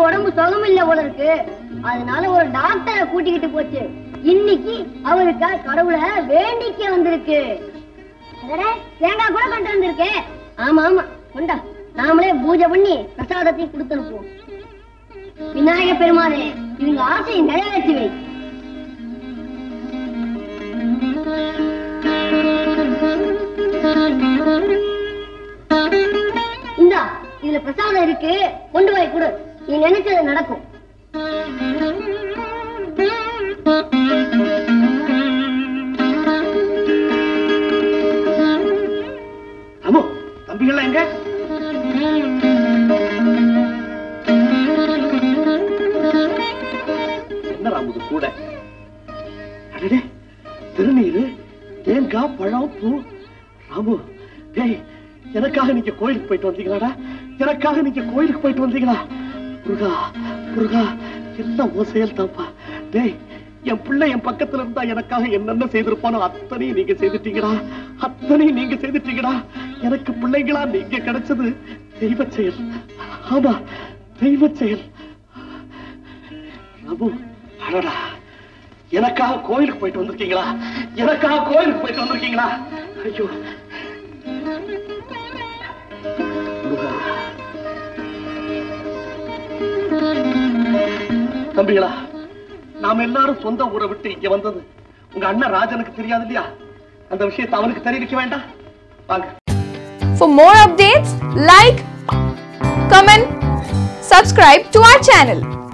உடம்பு சுகம் இல்ல போல இருக்கு அதனால ஒரு டாக்டரை கூட்டிக்கிட்டு போச்சு இன்னைக்கு அவருக்கு கடவுளை வேண்டிக்க வந்திருக்கு அடடே, தேங்காய் கூட கொண்டு வந்திருக்கே ஆமா ஆமா கொண்டா நாமளே பூஜை பண்ணி பிரசாதத்தை கொடுத்து அனுப்புவோம் விநாயக பெருமானே இவங்க ஆசையை நிறைவேற்றி வை இந்தா இதுல பிரசாதம் இருக்கு கொண்டு போய் கொடு நீ நினைச்சது நடக்கும் அம்மு தம்பிகள்லாம் எங்க என்ன ராமுது கூட அடடே திருநீரு தேங்காய் பழம் பூ ராமு டேய் எனக்காக நீங்க கோயிலுக்கு போயிட்டு வந்தீங்களாடா எனக்காக நீங்க கோயிலுக்கு போயிட்டு வந்தீங்களா முருகா முருகா எல்லாம் உன் செயல் தான்ப்பா டேய் என் பிள்ளை என் பக்கத்துல இருந்தா எனக்காக என்னென்ன செய்திருப்பானோ அத்தனையும் நீங்க செய்துட்டீங்கடா அத்தனையும் நீங்க செய்துட்டீங்கடா எனக்கு பிள்ளைங்களா நீங்க கிடைச்சது தெய்வ செயல் ஆமா தெய்வ செயல் ராமு அடடா எனக்காக கோயிலுக்கு போயிட்டு வந்திருக்கீங்களா எனக்காக கோயிலுக்கு போயிட்டு வந்திருக்கீங்களா ஐயோ முருகா. தம்பிகளா நாம எல்லாரும் சொந்த ஊரை விட்டு இங்க வந்தது உங்க அண்ணன் ராஜனுக்கு தெரியாது இல்லையா அந்த விஷயத்தை அவனுக்கு தெரிவிக்க வேண்டாம் வாங்க For more updates, like, comment, subscribe to our channel.